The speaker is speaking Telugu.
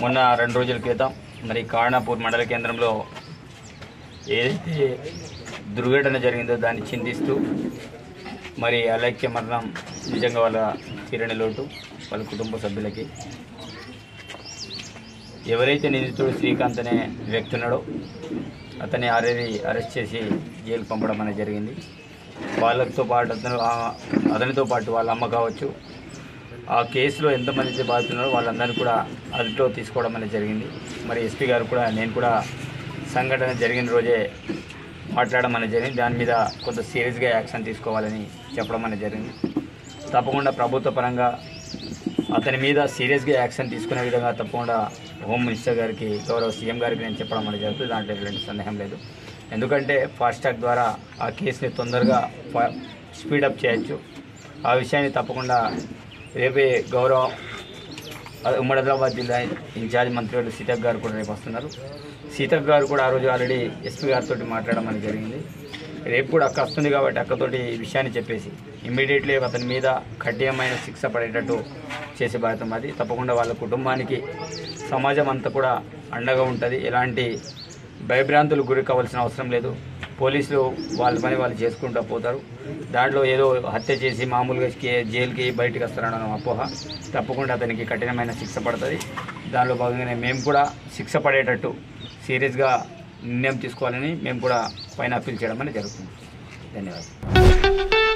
మొన్న రెండు రోజుల క్రితం మరి కారణపూర్ మండల కేంద్రంలో ఏదైతే దుర్ఘటన జరిగిందో దాన్ని చింతిస్తూ మరి అలైక్య మరణం నిజంగా వాళ్ళ తీరని లోటు వాళ్ళ కుటుంబ సభ్యులకి ఎవరైతే నిందితుడు శ్రీకాంత్ అనే వ్యక్తి ఉన్నాడో అతన్ని ఆల్రెడీ అరెస్ట్ చేసి జైలు పంపడం అనేది జరిగింది వాళ్ళతో పాటు అతను ఆ- అతనితో పాటు వాళ్ళ అమ్మ కావచ్చు ఆ కేసులో ఎంతమంది అయితే బాధితున్నారో వాళ్ళందరినీ కూడా అదుపులో తీసుకోవడం అనేది జరిగింది మరి ఎస్పీ గారు కూడా నేను కూడా సంఘటన జరిగిన రోజే మాట్లాడడం అనేది జరిగింది దాని మీద కొంత సీరియస్గా యాక్షన్ తీసుకోవాలని చెప్పడం అనేది జరిగింది తప్పకుండా ప్రభుత్వ పరంగా అతని మీద సీరియస్గా యాక్షన్ తీసుకునే విధంగా తప్పకుండా హోమ్ మినిస్టర్ గారికి గౌరవ సీఎం గారికి నేను చెప్పడం అనేది జరుగుతుంది దాంట్లో ఎటువంటి సందేహం లేదు ఎందుకంటే ఫాస్ట్ ట్రాక్ ద్వారా ఆ కేసుని తొందరగా ఫా- స్పీడప్ చేయొచ్చు ఆ విషయాన్ని తప్పకుండా రేపే గౌరవ ఉమ్మడి ఆదిలాబాద్ జిల్లా ఇన్ఛార్జ్ మంత్రి సీతక్ గారు కూడా రేపు వస్తున్నారు సీతక్ గారు కూడా ఆ రోజు ఆల్రెడీ ఎస్పీ గారితో మాట్లాడడం అనేది జరిగింది రేపు కూడా అక్క వస్తుంది కాబట్టి అక్కతోటి ఈ విషయాన్ని చెప్పేసి ఇమ్మీడియట్లీ అతని మీద కఠినమైన శిక్ష పడేటట్టు చేసే బాధ్యత మాది తప్పకుండా వాళ్ళ కుటుంబానికి సమాజం అంతా కూడా అండగా ఉంటుంది ఎలాంటి భయభ్రాంతులు గురి కావాల్సిన అవసరం లేదు పోలీసులు వాళ్ళ పని వాళ్ళు చేసుకుంటూ పోతారు దాంట్లో ఏదో హత్య చేసి మామూలుగా కే- జైలుకి బయటకు వస్తారన్న అపోహ తప్పకుండా అతనికి కఠినమైన శిక్ష పడుతుంది దానిలో భాగంగానే మేము కూడా శిక్ష పడేటట్టు సీరియస్గా నిర్ణయం తీసుకోవాలని మేము కూడా పైన అప్పీల్ చేయడం అనేది జరుగుతుంది ధన్యవాదాలు